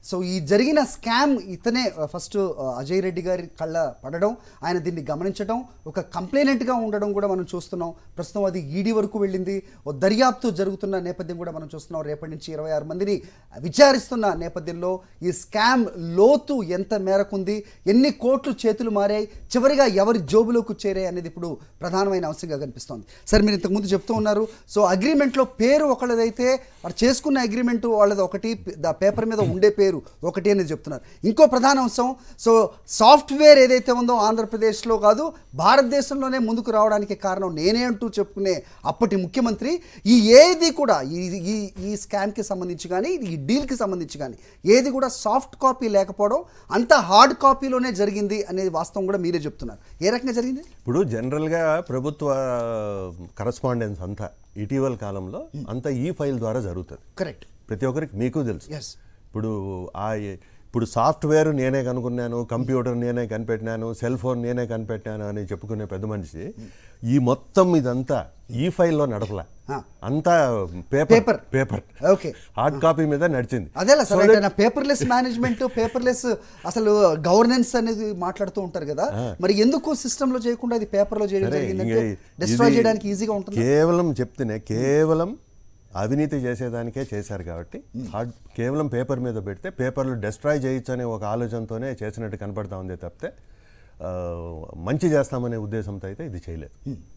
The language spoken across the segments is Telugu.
సో ఈ జరిగిన స్కామ్ ఇతనే ఫస్ట్ అజయ్ రెడ్డి గారి కళ్ళ పడడం ఆయన దీన్ని గమనించడం ఒక కంప్లైనెంట్గా ఉండడం కూడా మనం చూస్తున్నాం ప్రస్తుతం అది ఈడీ వరకు వెళ్ళింది ఓ దర్యాప్తు జరుగుతున్న నేపథ్యం కూడా మనం చూస్తున్నాం రేపటి నుంచి ఇరవై ఆరు మందిని విచారిస్తున్న నేపథ్యంలో ఈ స్కామ్ లోతు ఎంత మేరకు ఉంది ఎన్ని కోట్లు చేతులు మారాయి చివరిగా ఎవరి జోబులోకి చేరాయి అనేది ఇప్పుడు ప్రధానమైన అంశంగా కనిపిస్తోంది సార్ మీరు ఇంతకుముందు చెప్తూ ఉన్నారు సో అగ్రిమెంట్లో పేరు ఒకళ్ళదైతే వాడు చేసుకున్న అగ్రిమెంట్ వాళ్ళది ఒకటి ద పేపర్ మీద ఉండే పేరు ఒకటి అనేది చెప్తున్నారు ఇంకో ప్రధాన అంశం సో సాఫ్ట్వేర్ ఏదైతే ఉందో ఆంధ్రప్రదేశ్లో కాదు భారతదేశంలోనే ముందుకు రావడానికి కారణం నేనే అంటూ చెప్పుకునే అప్పటి ముఖ్యమంత్రి ఈ ఏది కూడా ఈ ఈ ఈ స్కామ్కి సంబంధించి కానీ ఈ డీల్కి సంబంధించి కానీ ఏది కూడా సాఫ్ట్ కాపీ లేకపోవడం అంతా హార్డ్ కాపీలోనే జరిగింది అనేది వాస్తవం కూడా మీరే చెప్తున్నారు ఏ రకంగా జరిగింది ఇప్పుడు జనరల్గా ప్రభుత్వ కరస్పాండెన్స్ అంతా ఇటీవల కాలంలో అంతా ఈ ఫైల్ ద్వారా జరుగుతుంది కరెక్ట్ ప్రతి ఒక్కరికి మీకు తెలుసు ఎస్ ఇప్పుడు ఆ ఇప్పుడు సాఫ్ట్వేర్ నేనే కనుక్కున్నాను కంప్యూటర్ నేనే కనిపెట్టినాను సెల్ ఫోన్ నేనే కనిపెట్టాను అని చెప్పుకునే పెద్ద మనిషి ఈ మొత్తం ఇదంతా ఈ ఫైల్లో నడపలే ఆ. అంతా paper Paper. Paper okay hard copy మీద నడిచింది అదేలా సార్ అంటే పేపర్లెస్ మేనేజ్మెంట్ పేపర్లెస్ అసలు గవర్నెన్స్ అనేది మాట్లాడుతూ ఉంటారు కదా మరి ఎందుకు సిస్టమ్ లో చేయకుండా అది పేపర్ లో చేయడం సరే, జరిగిందంటే ఇంక డిస్ట్రాయ్ ఇది చేయడానికి ఈజీగా ఉంటుంది కేవలం చెప్తేనే కేవలం అవినీతి చేసేదానికే చేశారు కాబట్టి హార్డ్ కేవలం పేపర్ మీద పెడితే పేపర్లు డిస్ట్రాయ్ చేయొచ్చు అనే ఒక ఆలోచనతోనే చేసినట్టు కనపడతా ఉంది తప్పితే ఆ, మంచి చేస్తామనే ఉద్దేశంతో అయితే ఇది చేయలేదు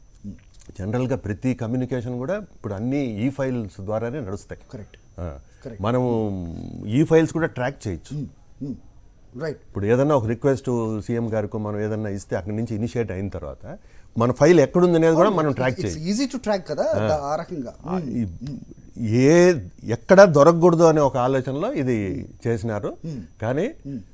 జనరల్గా ప్రతి కమ్యూనికేషన్ కూడా ఇప్పుడు అన్ని ఈ ఫైల్స్ ద్వారానే నడుస్తాయి కరెక్ట్ ఆ, మనము ఈ ఫైల్స్ కూడా ట్రాక్ చేయొచ్చు రైట్ ఇప్పుడు ఏదన్నా ఒక రిక్వెస్ట్ సీఎం గారికి మనం ఏదన్నా ఇస్తే అక్కడి నుంచి ఇనిషియేట్ అయిన తర్వాత మన ఫైల్ ఎక్కడుంది అనేది కూడా మనం ట్రాక్ ఇట్స్ చేయొచ్చు ఈజీ టు ట్రాక్ కదా ద- ఆ రకంగా ఆ, ఈ- ఏ ఎక్కడ దొరకకూడదు అనే ఒక ఆలోచనలో ఇది చేసినారు కానీ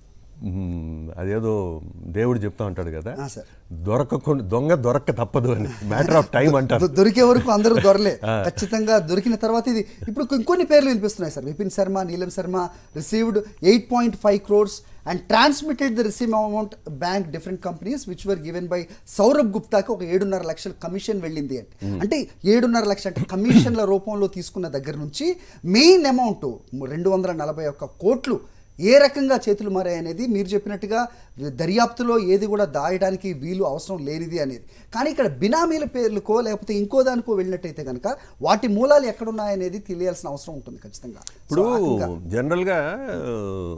మ్, అదేదో దేవుడు చెప్తా ఉంటాడు కదా ఆ, సార్. దొరకకుండా దొంగ దొరక్క తప్పదు అని మ్యాటర్ ఆఫ్ టైం అంటారు దొ- దొరికే వరకు అందరూ దొరలే ఖచ్చితంగా దొరికిన తర్వాత ఇది ఇప్పుడు ఇంకొన్ని పేర్లు వినిపిస్తున్నాయి sir Vipin Sharma Neelam Sharma received eight point five crores and transmitted the receive amount bank different companies which were given by Saurabh గుప్తాకి ఒక ఏడున్నర లక్షల కమిషన్ వెళ్ళింది అంటే అంటే ఏడున్నర లక్షల అంటే కమిషన్ల రూపంలో తీసుకున్న దగ్గర నుంచి మెయిన్ అమౌంట్ రెండు వందల నలభై ఒక్క కోట్లు ఏ రకంగా చేతులు మారాయి అనేది మీరు చెప్పినట్టుగా దర్యాప్తులో ఏది కూడా దాయడానికి వీలు అవసరం లేనిది అనేది కానీ ఇక్కడ బినామీల పేర్లకో లేకపోతే ఇంకో దానికో వెళ్ళినట్టయితే కనుక వాటి మూలాలు ఎక్కడున్నాయనేది తెలియాల్సిన అవసరం ఉంటుంది ఖచ్చితంగా ఇప్పుడు So, ఆ రకంగా జనరల్గా ఆ,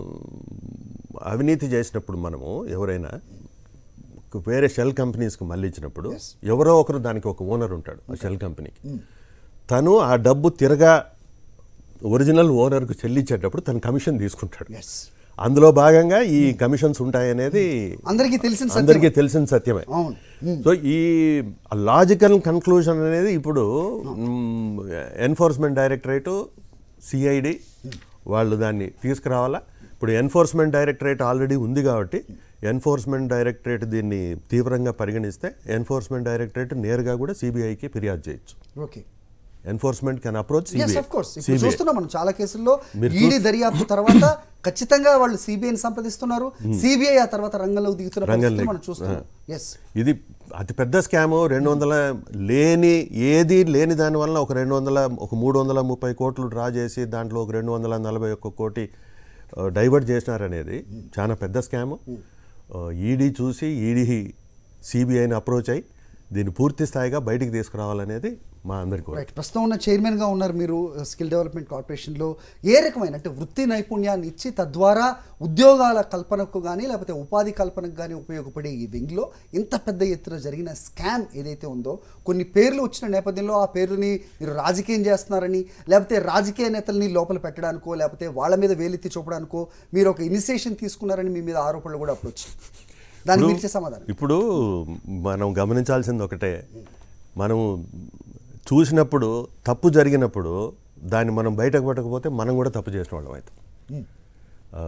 అవినీతి చేసినప్పుడు మనము ఎవరైనా ఒక వేరే షెల్ కంపెనీస్కి మళ్ళీ ఇచ్చినప్పుడు ఎవరో ఒకరు దానికి ఒక ఓనర్ ఉంటాడు ఆ షెల్ కంపెనీకి తను ఆ డబ్బు తిరగా ఒరిజినల్ ఓనర్కు చెల్లించేటప్పుడు తను కమిషన్ తీసుకుంటాడు Yes. అందులో భాగంగా ఈ కమిషన్స్ ఉంటాయనేది అందరికీ తెలిసిన సత్యం. అందరికీ తెలిసిన సత్యమే అవును సో ఈ లాజికల్ కన్క్లూజన్ అనేది ఇప్పుడు ఎన్ఫోర్స్మెంట్ డైరెక్టరేటు సిఐడి వాళ్ళు దాన్ని తీసుకురావాలా ఇప్పుడు ఎన్ఫోర్స్మెంట్ డైరెక్టరేట్ ఆల్రెడీ ఉంది కాబట్టి ఎన్ఫోర్స్మెంట్ డైరెక్టరేట్ దీన్ని తీవ్రంగా పరిగణిస్తే ఎన్ఫోర్స్మెంట్ డైరెక్టరేట్ నేరుగా కూడా సిబిఐకి ఫిర్యాదు చేయొచ్చు okay enforcement can approach yes CBI of course ఇప్పుడు చూస్తున్నాం మనం చాలా కేసుల్లో మీరు ఈడీ దర్యాప్తు తర్వాత ఖచ్చితంగా వాళ్ళు సిబిఐని సంప్రదిస్తున్నారు సిబిఐ ఆ తర్వాత రంగంలోకి దిగుతున్న పరిస్థితులు రంగంలోకి. మనం చూస్తున్నాం ఎస్ ఇది అతిపెద్ద స్కాము రెండు వందల లేని ఏది లేని దానివల్ల ఒక రెండు వందల ఒక మూడు వందల ముప్పై కోట్లు డ్రా చేసి దాంట్లో ఒక రెండు వందల నలభై ఒక్క కోటి ఆ, డైవర్ట్ చేసినారనేది చాలా పెద్ద స్కాము ఈడీ చూసి ఈడీ సిబిఐని అప్రోచ్ అయ్యి దీన్ని పూర్తి స్థాయిగా బయటికి తీసుకురావాలనేది మా అందరి కోరిక రైట్ ప్రస్తుతం ఉన్న చైర్మన్గా ఉన్నారు మీరు స్కిల్ డెవలప్మెంట్ కార్పొరేషన్లో ఏ రకమైన అంటే వృత్తి నైపుణ్యాన్ని ఇచ్చి తద్వారా ఉద్యోగాల కల్పనకు కానీ లేకపోతే ఉపాధి కల్పనకు కానీ ఉపయోగపడే ఈ వింగ్లో ఇంత పెద్ద ఎత్తున జరిగిన స్కామ్ ఏదైతే ఉందో కొన్ని పేర్లు వచ్చిన నేపథ్యంలో ఆ పేర్లని మీరు రాజకీయం చేస్తున్నారని లేకపోతే రాజకీయ నేతల్ని లోపల పెట్టడానికో లేకపోతే వాళ్ళ మీద వేలెత్తి చూపడానికో మీరు ఒక ఇనిషియేషన్ తీసుకున్నారని మీ మీద ఆరోపణలు కూడా అప్పుడు వచ్చాయి దానికి మీరు ఇచ్చే సమాధానం ఇప్పుడు మనం గమనించాల్సింది ఒకటే మనం చూసినప్పుడు తప్పు జరిగినప్పుడు దాన్ని మనం బయటకు పట్టకపోతే మనం కూడా తప్పు చేసిన వాళ్ళం అవుతాం ఆ,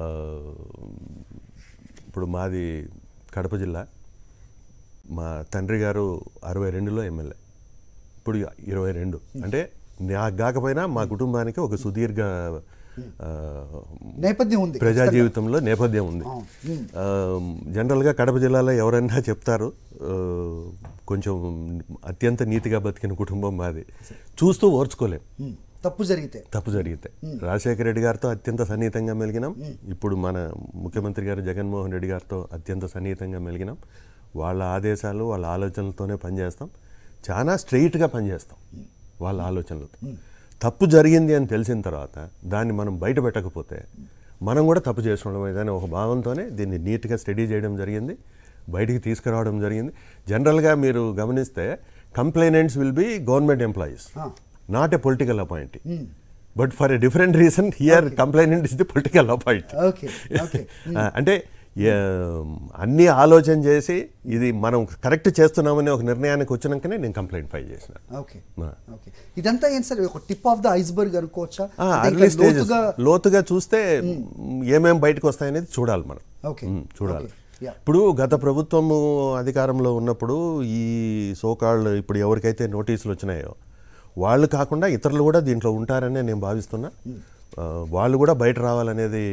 ఇప్పుడు మాది కడప జిల్లా మా తండ్రి గారు అరవై రెండులో ఎమ్మెల్యే ఇప్పుడు ఇరవై రెండు అంటే నాకు కాకపోయినా మా కుటుంబానికి ఒక సుదీర్ఘ ఆ, నేపథ్యం ఉంది ప్రజా జీవితంలో నేపథ్యం ఉంది ఆ, జనరల్గా కడప జిల్లాలో ఎవరైనా చెప్తారు ఆ, కొంచెం అత్యంత నీతిగా బతికిన కుటుంబం మాది చూస్తూ ఓర్చుకోలేం తప్పు జరిగితే తప్పు జరిగితే రాజశేఖర రెడ్డి గారితో అత్యంత సన్నిహితంగా మెలిగినాం ఇప్పుడు మన ముఖ్యమంత్రి గారు జగన్మోహన్ రెడ్డి గారితో అత్యంత సన్నిహితంగా మెలిగినాం వాళ్ళ ఆదేశాలు వాళ్ళ ఆలోచనలతోనే పనిచేస్తాం చాలా స్ట్రైట్గా పనిచేస్తాం వాళ్ళ ఆలోచనలతో తప్పు జరిగింది అని తెలిసిన తర్వాత దాన్ని మనం బయట పెట్టకపోతే మనం కూడా తప్పు చేసుకోవడం ఏదైనా ఒక భావంతోనే దీన్ని నీట్గా స్టడీ చేయడం జరిగింది బయటికి తీసుకురావడం జరిగింది జనరల్గా మీరు గమనిస్తే complainants will be government employees not a political appointee but for a different reason here complainant is the political appointee okay okay అంటే ఏ, అన్ని ఆలోచన చేసి ఇది మనం కరెక్ట్ చేస్తున్నామని ఒక నిర్ణయానికి వచ్చినాకనే నేను కంప్లైంట్ ఫైల్ చేసిన ఓకే ఓకే ఇదంతా ఏంటి సార్ ఒక టిప్ ఆఫ్ ద ఐస్బర్గ్ అనుకోవచ్చా అంటే అర్లీ ఇంకా స్టేజెస్ లోతుగా లోతుగా చూస్తే ఏమేం బయటకు వస్తాయనేది చూడాలి మనం ఓకే మ్, చూడాలి ఓకే. Yeah. ఇప్పుడు గత ప్రభుత్వము అధికారంలో ఉన్నప్పుడు ఈ సోకాళ్ళు ఇప్పుడు ఎవరికైతే నోటీసులు వచ్చినాయో వాళ్ళు కాకుండా ఇతరులు కూడా దీంట్లో ఉంటారని నేను భావిస్తున్నా ఆ, వాళ్ళు కూడా బయట రావాలనేది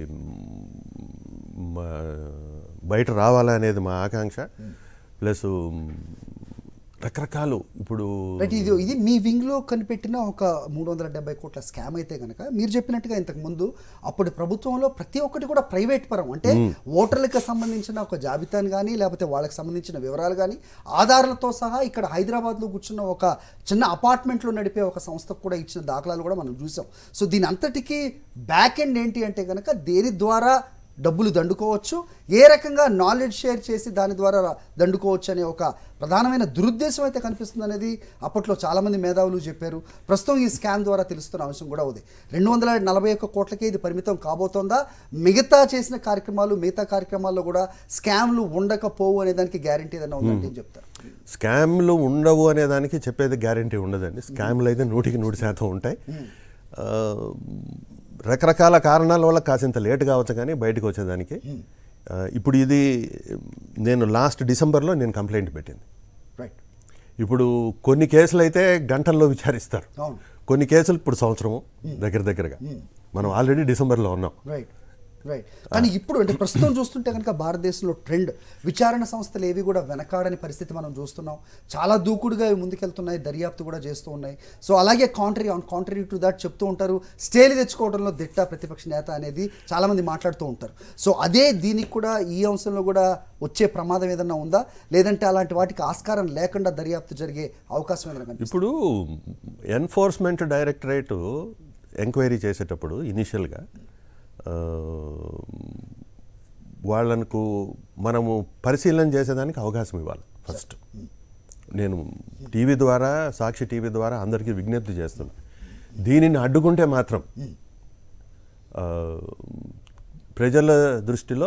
మ్, మా- బయట రావాలనేది మా ఆకాంక్ష ప్లస్ రకరకాలు ఇప్పుడు రైట్ ఇది ఇది మీ వింగ్ లో కనిపెట్టిన ఒక మూడు వందల డెబ్బై కోట్ల స్కామ్ అయితే కనుక మీరు చెప్పినట్టుగా ఇంతకు ముందు అప్పటి ప్రభుత్వంలో ప్రతి ఒక్కటి కూడా ప్రైవేట్ పరం అంటే ఓటర్లకు సంబంధించిన ఒక జాబితాను కానీ లేకపోతే వాళ్ళకి సంబంధించిన వివరాలు కానీ ఆధారాలతో సహా ఇక్కడ హైదరాబాద్లో కూర్చున్న ఒక చిన్న అపార్ట్మెంట్లో నడిపే ఒక సంస్థకు కూడా ఇచ్చిన దాఖలాలు కూడా మనం చూసాం సో దీని అంతటికీ బ్యాక్ ఎండ్ ఏంటి అంటే కనుక దేని ద్వారా డబ్బులు దండుకోవచ్చు ఏ రకంగా నాలెడ్జ్ షేర్ చేసి దాని ద్వారా దండుకోవచ్చు అనే ఒక ప్రధానమైన దురుద్దేశం అయితే కనిపిస్తుంది అనేది అప్పట్లో చాలామంది మేధావులు చెప్పారు ప్రస్తుతం ఈ స్కామ్ ద్వారా తెలుస్తున్న అంశం కూడా ఉంది రెండు వందల నలభై ఒక్క కోట్లకే ఇది పరిమితం కాబోతోందా మిగతా చేసిన కార్యక్రమాలు మిగతా కార్యక్రమాల్లో కూడా స్కామ్లు ఉండకపోవు అనే దానికి గ్యారంటీ ఏదైనా ఉందంటే ఏం చెప్తారు స్కామ్లు ఉండవు అనే దానికి చెప్పేది గ్యారంటీ ఉండదండి స్కామ్లు అయితే నూటికి నూటి శాతం ఉంటాయి ఆ, రకరకాల కారణాల వల్ల కాసింత లేట్ కావచ్చు కానీ బయటకు వచ్చేదానికి ఆ, ఇప్పుడు ఇది నేను లాస్ట్ డిసెంబర్లో నేను కంప్లైంట్ పెట్టింది రైట్ ఇప్పుడు కొన్ని కేసులు అయితే గంటల్లో విచారిస్తారు అవును. కొన్ని కేసులు ఇప్పుడు సంవత్సరము దగ్గర దగ్గరగా మనం ఆల్రెడీ డిసెంబర్లో ఉన్నాం రైట్ రైట్ కానీ ఇప్పుడు అంటే ప్రస్తుతం చూస్తుంటే కనుక భారతదేశంలో ట్రెండ్ విచారణ సంస్థలు ఏవి కూడా వెనకాడని పరిస్థితి మనం చూస్తున్నాం చాలా దూకుడుగా ఇవి ముందుకెళ్తున్నాయి దర్యాప్తు కూడా చేస్తూ ఉన్నాయి సో అలాగే contrary on contrary to that చెప్తూ ఉంటారు స్టేలు తెచ్చుకోవడంలో దిట్ట ప్రతిపక్ష నేత అనేది చాలామంది మాట్లాడుతూ ఉంటారు సో అదే దీనికి కూడా ఈ అంశంలో కూడా వచ్చే ప్రమాదం ఏదన్నా ఉందా లేదంటే అలాంటి వాటికి ఆస్కారం లేకుండా దర్యాప్తు జరిగే అవకాశం ఏదైనా కనిపిస్తుందా? ఇప్పుడు ఎన్ఫోర్స్మెంట్ డైరెక్టరేటు ఎంక్వైరీ చేసేటప్పుడు ఇనిషియల్గా వాళ్ళకు మనము పరిశీలన చేసేదానికి అవకాశం ఇవ్వాలి ఫస్ట్ నేను టీవీ ద్వారా సాక్షి టీవీ ద్వారా అందరికీ విజ్ఞప్తి చేస్తున్నా దీనిని అడ్డుకుంటే మాత్రం ఆ, ప్రజల దృష్టిలో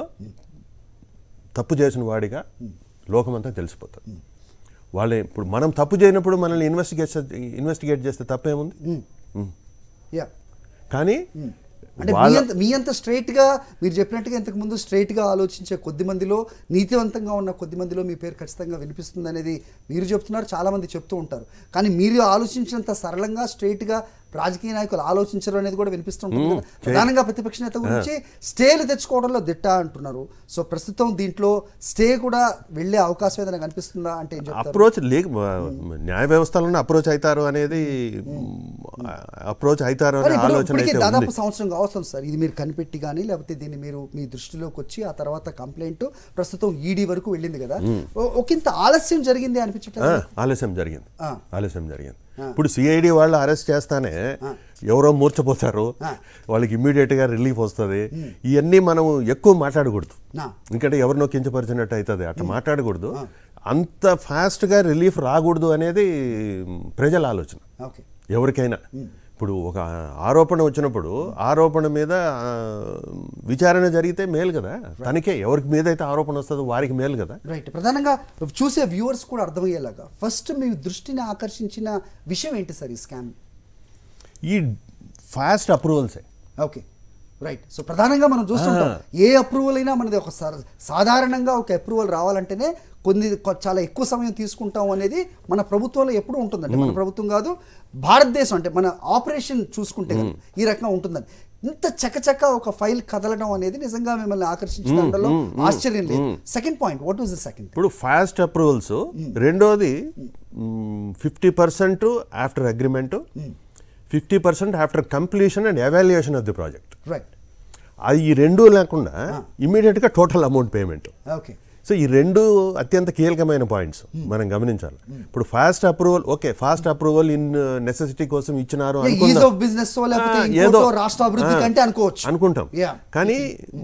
తప్పు చేసిన వాడిగా లోకమంతా తెలిసిపోతుంది వాళ్ళే ఇప్పుడు మనం తప్పు చేయనప్పుడు మనల్ని ఇన్వెస్టిగేట్ ఇన్వెస్టిగేట్ చేస్తే తప్పేముంది ఉమ్. యా కానీ అంటే మీ వాళ్ళ అంత మీ అంత straight గా మీరు చెప్పినట్టుగా ఇంతకు ముందు straight గా ఆలోచించే కొద్ది మందిలో నీతివంతంగా ఉన్న కొద్ది మందిలో మీ పేరు ఖచ్చితంగా వినిపిస్తుంది అనేది మీరు చెప్తున్నారు చాలా మంది చెప్తూ ఉంటారు కానీ మీరు ఆలోచించినంత సరళంగా straight గా రాజకీయ నాయకులు ఆలోచించరు అనేది కూడా వినిపిస్తుంటుంది కదా. ప్రధానంగా ప్రతిపక్ష నేత గురించి స్టేలు తెచ్చుకోవడంలో దిట్ట అంటున్నారు సో ప్రస్తుతం దీంట్లో స్టే కూడా వెళ్ళే అవకాశం ఏదైనా కనిపిస్తుందా అంటే ఏం చెప్తారు అప్రోచ్ లేక న్యాయ వ్యవస్థలోనే అప్రోచ్ అవుతారు అనేది అప్రోచ్ అవుతారు మరి అనే ఇప్పుడు ఆలోచన ఇప్పటికే అయితే దాదాపు ఉంది సంవత్సరం కావస్తుంది సార్ ఇది మీరు కనిపెట్టి కానీ లేకపోతే దీన్ని మీరు మీ దృష్టిలోకి వచ్చి ఆ తర్వాత కంప్లైంట్ ప్రస్తుతం ఈడీ వరకు వెళ్ళింది కదా ఓ- ఒకంత ఆలస్యం జరిగింది ఆ, అనిపించట్లేదు ఆలస్యం జరిగింది ఆ. ఆలస్యం జరిగింది ఇప్పుడు సిఐడి వాళ్ళు అరెస్ట్ చేస్తానే ఎవరో మూర్చపోతారు వాళ్ళకి ఇమ్మీడియట్ గా రిలీఫ్ వస్తుంది ఇవన్నీ మనం ఎక్కువ మాట్లాడకూడదు నా ఎందుకంటే ఎవరినో కించపరిచినట్టు అవుతుంది అట్లా మాట్లాడకూడదు అంత ఫాస్ట్ గా రిలీఫ్ రాకూడదు అనేది ప్రజల ఆలోచన ఓకే ఎవరికైనా ఇప్పుడు ఒక ఆరోపణ వచ్చినప్పుడు ఆరోపణ మీద ఆ, విచారణ జరిగితే మేలు కదా తనకే ఎవరికి మీద అయితే ఆరోపణ వస్తుందో వారికి మేలు కదా రైట్ ప్రధానంగా చూసే వ్యూవర్స్ కూడా అర్థమయ్యేలాగా ఫస్ట్ మీ దృష్టిని ఆకర్షించిన విషయం ఏంటి సార్ ఈ స్కామ్ ఈ ఫాస్ట్ అప్రూవల్సే ఓకే రైట్ సో ప్రధానంగా మనం చూస్తుంటాం ఏ అప్రూవల్ అయినా మనది ఒక సా- సాధారణంగా ఒక అప్రూవల్ రావాలంటేనే కొన్ని కొ- చాలా ఎక్కువ సమయం తీసుకుంటాం అనేది మన ప్రభుత్వంలో ఎప్పుడు ఉంటుందండి మన ప్రభుత్వం కాదు భారతదేశం అంటే మన ఆపరేషన్ చూసుకుంటే కనుక ఈ రకంగా ఉంటుందని ఇంత చకచక ఒక ఫైల్ కదలడం అనేది నిజంగా మిమ్మల్ని ఆకర్షించడంలో ఆశ్చర్యం లేదు second point what was the second ఇప్పుడు ఫాస్ట్ అప్రూవల్స్ రెండోది fifty percent after agreement fifty percent after completion and evaluation of the project right అది ఈ రెండు లేకుండా ఇమీడియట్గా total amount payment okay so ఈ రెండు అత్యంత కీలకమైన పాయింట్స్ మనం గమనించాలి ఇప్పుడు fast approval okay fast approval in necessity కోసం ఇచ్చినారు ఈజ్ అనుకుందాం. ఆఫ్ బిజినెస్ లేకపోతే ఆ, ఇంకోటో ఏదో రాష్ట్ర అభివృద్ధి ఆ, కంటే అనుకోవచ్చు అనుకుంటాం Yeah. కానీ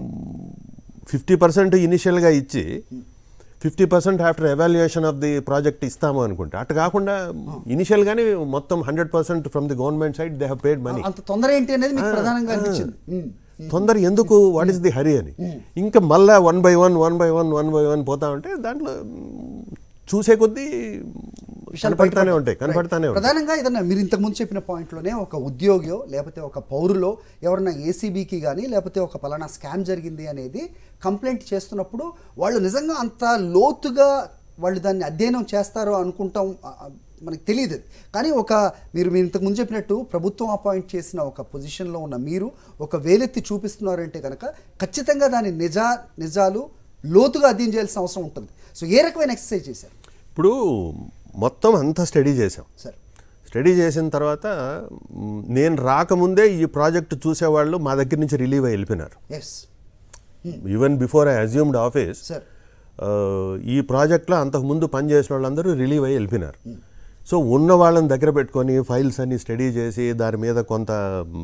ఫిఫ్టీ పర్సెంట్ ఇనిషియల్గా ఇచ్చి fifty percent after evaluation of the project ఇస్తాము అనుకుంటే అటు కాకుండా ఇనిషియల్గానే మొత్తం hundred percent from the government side they have paid money అంత తొందర ఏంటి అనేది మీకు ప్రధానంగా అనిపించింది ఉమ్. తొందర ఎందుకు వాట్ ఈస్ ది హరి అని ఇంకా మళ్ళా one by one one by one one by one పోతా ఉంటే దాంట్లో మ్, చూసే కొద్దీ విషయాలు కనపడతానే బయటపడతాయి. ఉంటాయి కనపడతానే Right. ఉంటాయి ప్రధానంగా ఏదన్నా మీరు ఇంతకు ముందు చెప్పిన పాయింట్లోనే ఒక ఉద్యోగియో లేకపోతే ఒక పౌరులో ఎవరన్నా ఏసీబీకి కానీ లేకపోతే ఒక పలానా స్కామ్ జరిగింది అనేది కంప్లైంట్ చేస్తున్నప్పుడు వాళ్ళు నిజంగా అంత లోతుగా వాళ్ళు దాన్ని అధ్యయనం చేస్తారో అనుకుంటాం ఆ, ఆ, మనకు తెలియదు అది. కానీ ఒక మీరు మీరు ఇంతకు ముందు చెప్పినట్టు ప్రభుత్వం అపాయింట్ చేసిన ఒక పొజిషన్లో ఉన్న మీరు ఒక వేలెత్తి చూపిస్తున్నారంటే కనుక ఖచ్చితంగా దాని నిజా నిజాలు లోతుగా అధ్యయనం చేయాల్సిన అవసరం ఉంటుంది సో ఏ రకమైన ఎక్సర్సైజ్ చేశారు ఇప్పుడు మొత్తం అంతా స్టడీ చేసాం సార్ స్టడీ చేసిన తర్వాత మ్, నేను రాకముందే ఈ ప్రాజెక్ట్ చూసేవాళ్ళు మా దగ్గర నుంచి రిలీవ్ అయి వెళ్ళిపోయినారు yes even before I assumed office sir ఈ ప్రాజెక్ట్లో అంతకుముందు పనిచేసిన వాళ్ళందరూ రిలీవ్ అయ్యి వెళ్ళిపోయినారు సో ఉన్న వాళ్ళని దగ్గర పెట్టుకొని ఫైల్స్ అన్ని స్టడీ చేసి దాని మీద కొంత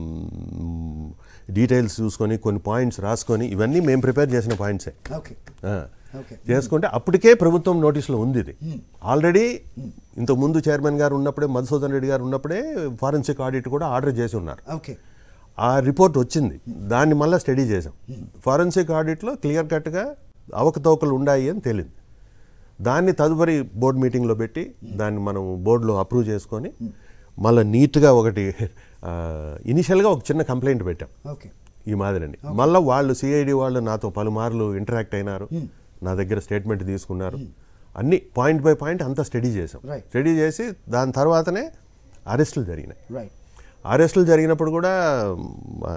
డీటెయిల్స్ చూసుకొని కొన్ని పాయింట్స్ రాసుకొని ఇవన్నీ మేము ప్రిపేర్ చేసిన పాయింట్సే ఓకే ఆ. ఓకే చేసుకుంటే అప్పటికే ప్రభుత్వం నోటీసులో ఉంది ఇది ఆల్రెడీ ఇంతకు ముందు చైర్మన్ గారు ఉన్నప్పుడే మధుసూదన్ రెడ్డి గారు ఉన్నప్పుడే ఫారెన్సిక్ ఆడిట్ కూడా ఆర్డర్ చేసి ఉన్నారు ఓకే ఆ రిపోర్ట్ వచ్చింది దాన్ని మళ్ళీ స్టడీ చేసాం ఫారెన్సిక్ ఆడిట్లో క్లియర్ కట్గా అవకతవకలు ఉన్నాయి అని తేలింది దాన్ని తదుపరి బోర్డు మీటింగ్లో పెట్టి దాన్ని మనం బోర్డులో అప్రూవ్ చేసుకొని మళ్ళీ నీట్గా ఒకటి ఇనిషియల్గా ఒక చిన్న కంప్లైంట్ పెట్టాం ఓకే ఈ మాదిరిని మళ్ళీ వాళ్ళు సిఐడి వాళ్ళు నాతో పలుమార్లు ఇంటరాక్ట్ అయినారు నా దగ్గర స్టేట్మెంట్ తీసుకున్నారు అన్ని పాయింట్ బై పాయింట్ అంతా స్టడీ చేసాం Right. స్టడీ చేసి దాని తర్వాతనే అరెస్టులు జరిగినాయి రైట్ అరెస్టులు జరిగినప్పుడు కూడా ఆ,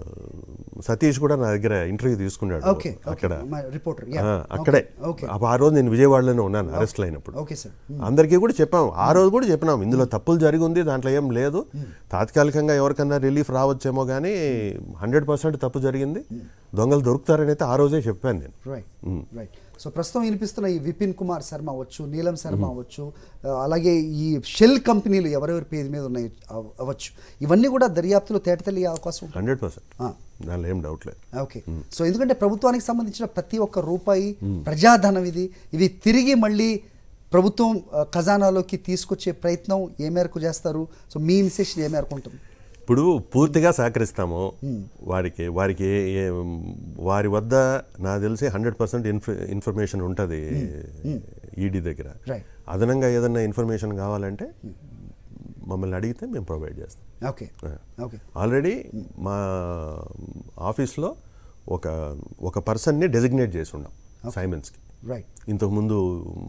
సతీష్ కూడా నా దగ్గర ఇంటర్వ్యూ తీసుకున్నాడు ఓకే అక్కడ రిపోర్టర్ ఆ, అక్కడే ఓకే అప్పుడు ఆ రోజు నేను విజయవాడలోనే ఉన్నాను అరెస్ట్లు అయినప్పుడు ఓకే సార్ అందరికీ కూడా చెప్పాం ఆ రోజు కూడా చెప్పినాం ఇందులో తప్పులు జరిగి ఉంది దాంట్లో ఏం లేదు తాత్కాలికంగా ఎవరికన్నా రిలీఫ్ రావచ్చేమో కానీ హండ్రెడ్ పర్సెంట్ తప్పు జరిగింది దొంగలు దొరుకుతారని అయితే ఆ రోజే చెప్పాను నేను రైట్ రైట్ సో ప్రస్తుతం వినిపిస్తున్న ఈ విపిన్ కుమార్ శర్మ అవ్వచ్చు నీలం శర్మ అవ్వచ్చు ఆ, అలాగే ఈ షెల్ కంపెనీలు ఎవరెవరి పేరు మీద ఉన్నాయి అవ- అవ్వచ్చు ఇవన్నీ కూడా దర్యాప్తులో తేటతెల్లిగే అవకాశం ఉంటుంది హండ్రెడ్ పర్సెంట్ ఆ. దానిలో ఏం డౌట్ లేదు ఓకే సో ఎందుకంటే ప్రభుత్వానికి సంబంధించిన ప్రతి ఒక్క రూపాయి ప్రజాధనం ఇది ఇది తిరిగి మళ్ళీ ప్రభుత్వం ఆ, ఖజానాలోకి తీసుకొచ్చే ప్రయత్నం ఏ మేరకు చేస్తారు సో మీ ఇనిషియేషన్ ఏ మేరకు ఉంటుంది ఇప్పుడు పూర్తిగా సహకరిస్తాము వారికి వారికి ఏ- ఏ- వారి వద్ద నాకు తెలిసి హండ్రెడ్ పర్సెంట్ ఇన్ఫర్మేషన్ ఉంటుంది ఈడీ దగ్గర Right. అదనంగా ఏదన్నా ఇన్ఫర్మేషన్ కావాలంటే మమ్మల్ని అడిగితే మేము ప్రొవైడ్ చేస్తాం ఓకే ఓకే ఆల్రెడీ మా ఆఫీస్లో ఒక ఒక పర్సన్ని డెసిగ్నేట్ చేసి ఉన్నాం సైమన్స్కి రైట్ ఇంతకుముందు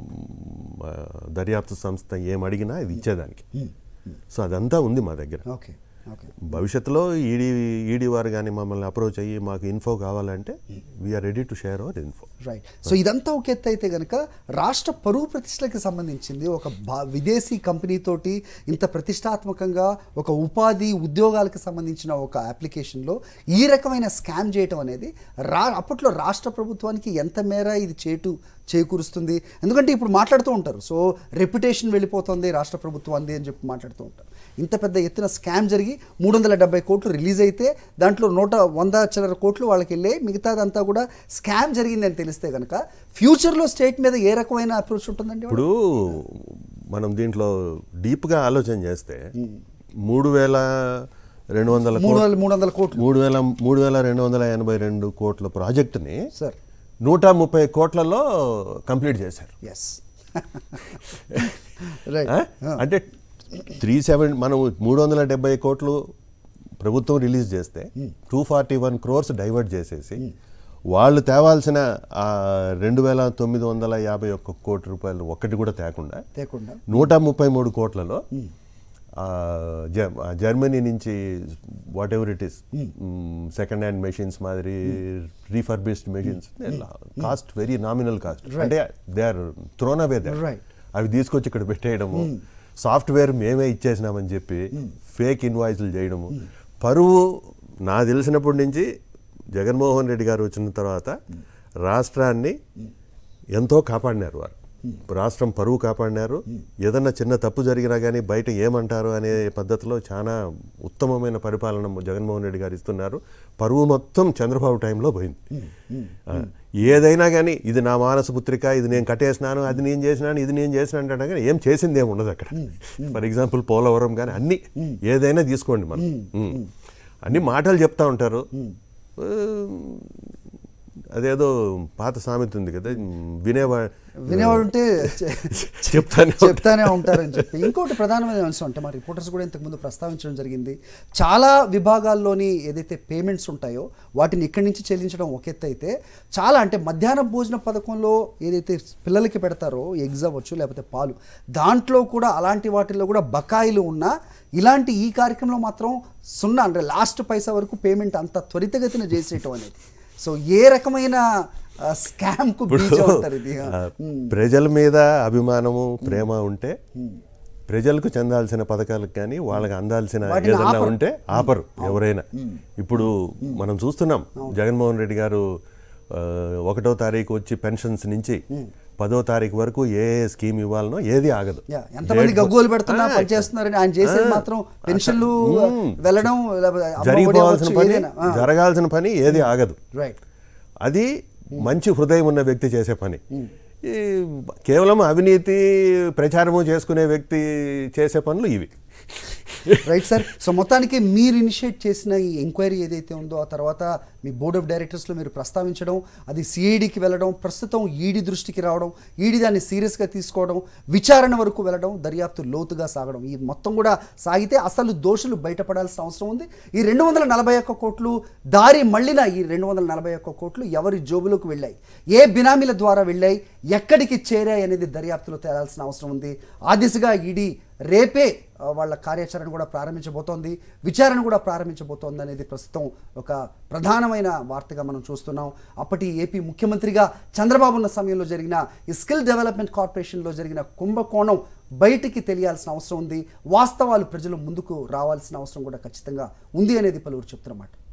మ, దర్యాప్తు సంస్థ ఏం అడిగినా ఇది ఇచ్చేదానికి సో అదంతా ఉంది మా దగ్గర ఓకే ఓకే భవిష్యత్తులో ఈడీ ఈడీ వారు కానీ మమ్మల్ని అప్రోచ్ అయ్యి మాకు ఇన్ఫో కావాలంటే we're ready to share our info right so ఇదంతా ఒక ఎత్తు అయితే కనుక రాష్ట్ర పరువు ప్రతిష్టలకు సంబంధించింది ఒక భా విదేశీ కంపెనీతోటి ఇంత ప్రతిష్టాత్మకంగా ఒక ఉపాధి ఉద్యోగాలకు సంబంధించిన ఒక అప్లికేషన్లో ఈ రకమైన స్కామ్ చేయటం అనేది రా అప్పట్లో రాష్ట్ర ప్రభుత్వానికి ఎంత మేర ఇది చేటు చేకూరుస్తుంది ఎందుకంటే ఇప్పుడు మాట్లాడుతూ ఉంటారు సో రెప్యుటేషన్ వెళ్ళిపోతుంది రాష్ట్ర ప్రభుత్వాన్ని అని చెప్పి మాట్లాడుతూ ఉంటారు ఇంత పెద్ద ఎత్తున స్కామ్ జరిగి మూడు వందల డెబ్బై కోట్లు రిలీజ్ అయితే దాంట్లో నూట వంద చిల్లర కోట్లు వాళ్ళకి వెళ్ళే మిగతాదంతా కూడా స్కామ్ జరిగిందని తెలిస్తే కనుక ఫ్యూచర్లో స్టేట్ మీద ఏ రకమైన అప్రోచ్ ఉంటుందండి ఇప్పుడు మనం దీంట్లో డీప్గా ఆలోచన చేస్తే మూడు వేల రెండు వందల మూడు వందల మూడు వందల కోట్లు మూడు వేల మూడు వేల రెండు వందల ఎనభై రెండు కోట్ల ప్రాజెక్టుని సార్ నూట ముప్పై కోట్లలో కంప్లీట్ చేశారు ఎస్ రైట్ ఆ? అంటే త్రీ సెవెన్ మనం మూడు వందల డెబ్బై కోట్లు ప్రభుత్వం రిలీజ్ చేస్తే two forty one crores divert చేసేసి వాళ్ళు తేవాల్సిన ఆ రెండు వేల తొమ్మిది వందల యాభై ఒక్క కోటి రూపాయలు ఒక్కటి కూడా తేకుండా తేకుండా నూట ముప్పై మూడు కోట్లలో ఆ, జ- ఆ జర్మనీ నుంచి whatever it is second hand machines మాదిరి refurbished machines cost very nominal cost అంటే they are thrown away they Right. అవి తీసుకొచ్చి ఇక్కడ పెట్టేయడము సాఫ్ట్వేర్ మేమే ఇచ్చేసినామని చెప్పి ఫేక్ ఇన్వాయిస్లు చేయడము పరువు నా తెలిసినప్పటి నుంచి జగన్మోహన్ రెడ్డి గారు వచ్చిన తర్వాత రాష్ట్రాన్ని ఎంతో కాపాడినారు వారు రాష్ట్రం పరువు కాపాడినారు ఏదన్నా చిన్న తప్పు జరిగినా కానీ బయట ఏమంటారు అనే పద్ధతిలో చాలా ఉత్తమమైన పరిపాలన జగన్మోహన్ రెడ్డి గారు ఇస్తున్నారు పరువు మొత్తం చంద్రబాబు టైంలో పోయింది ఆ, ఏదైనా కానీ ఇది నా మానస పుత్రిక ఇది నేను కట్టేసినాను అది నేను చేసినాను ఇది నేను చేసినాను అంటే కానీ ఏం చేసింది ఏమి ఉండదు అక్కడ ఫర్ ఎగ్జాంపుల్ పోలవరం కానీ అన్ని ఏదైనా తీసుకోండి మనం ఉమ్. అన్ని మాటలు చెప్తా ఉంటారు ఆ, అదేదో పాత సామెత ఉంది కదా వినేవా వినేవాడు ఉంటే చె- చెప్తానే చెప్తానే ఉంటారని చెప్పి ఇంకోటి ప్రధానమైన అంశం అంటే మా రిపోర్టర్స్ కూడా ఇంతకుముందు ప్రస్తావించడం జరిగింది చాలా విభాగాల్లోని ఏదైతే పేమెంట్స్ ఉంటాయో వాటిని ఇక్కడి నుంచి చెల్లించడం ఒక ఎత్తు అయితే చాలా అంటే మధ్యాహ్న భోజన పథకంలో ఏదైతే పిల్లలకి పెడతారో ఎగ్స్ అవ్వచ్చు లేకపోతే పాలు దాంట్లో కూడా అలాంటి వాటిల్లో కూడా బకాయిలు ఉన్నా ఇలాంటి ఈ కార్యక్రమంలో మాత్రం సున్నా అంటే లాస్ట్ పైసా వరకు పేమెంట్ అంత త్వరితగతిన చేసేయటం అనేది సో ఏ రకమైన స్కామ్ కు బీజం అంటారు ఇది ఆ, ప్రజల మీద అభిమానము ప్రేమ ఉంటే ప్రజలకు చెందాల్సిన పథకాలకు కానీ వాళ్ళకి అందాల్సిన వాటిని ఏదన్నా ఆపరు. ఉంటే ఆపరు ఎవరైనా ఇప్పుడు మనం చూస్తున్నాం జగన్మోహన్ రెడ్డి గారు ఆ, ఒకటో తారీఖు వచ్చి పెన్షన్స్ నుంచి పదో తారీఖు వరకు ఏ ఏ స్కీమ్ ఇవ్వాలనో ఏది ఆగదు యా, ఎంతమంది గగ్గోలు పెడుతున్నా పనిచేస్తున్నారని ఆయన చేసేది మాత్రం పెన్షన్లు వెళ్ళడం లేకపోతే అమ్మ ఒడి జరిగిపోవాల్సిన అవ్వచ్చు, పని ఏదైనా. ఆ, జరగాల్సిన పని ఏది ఆగదు రైట్ అది మంచి హృదయం ఉన్న వ్యక్తి చేసే పని ఈ కేవలం అవినీతి ప్రచారము చేసుకునే వ్యక్తి చేసే పనులు ఇవి రైట్ సార్ సో మొత్తానికి మీరు ఇనిషియేట్ చేసిన ఈ ఎంక్వైరీ ఏదైతే ఉందో ఆ తర్వాత మీ బోర్డ్ ఆఫ్ డైరెక్టర్స్లో మీరు ప్రస్తావించడం అది సిఐడికి వెళ్ళడం ప్రస్తుతం ఈడీ దృష్టికి రావడం ఈడీ దాన్ని సీరియస్గా తీసుకోవడం విచారణ వరకు వెళ్ళడం దర్యాప్తు లోతుగా సాగడం ఈ మొత్తం కూడా సాగితే అసలు దోషులు బయటపడాల్సిన అవసరం ఉంది ఈ రెండు వందల నలభై ఒక్క కోట్లు దారి మళ్ళిన ఈ రెండు వందల నలభై ఒక్క కోట్లు ఎవరి జోబులోకి వెళ్ళాయి ఏ బినామీల ద్వారా వెళ్ళాయి ఎక్కడికి చేరాయి అనేది దర్యాప్తులో తేలాల్సిన అవసరం ఉంది ఆ దిశగా ఈడీ రేపే ఆ, వాళ్ళ కార్యాచరణ కూడా ప్రారంభించబోతోంది విచారణ కూడా ప్రారంభించబోతోంది అనేది ప్రస్తుతం ఒక ప్రధానమైన వార్తగా మనం చూస్తున్నాం అప్పటి ఏపీ ముఖ్యమంత్రిగా చంద్రబాబు ఉన్న సమయంలో జరిగిన ఈ స్కిల్ డెవలప్మెంట్ కార్పొరేషన్లో జరిగిన కుంభకోణం బయటికి తెలియాల్సిన అవసరం ఉంది వాస్తవాలు ప్రజలు ముందుకు రావాల్సిన అవసరం కూడా ఖచ్చితంగా ఉంది అనేది పలువురు చెప్తున్నమాట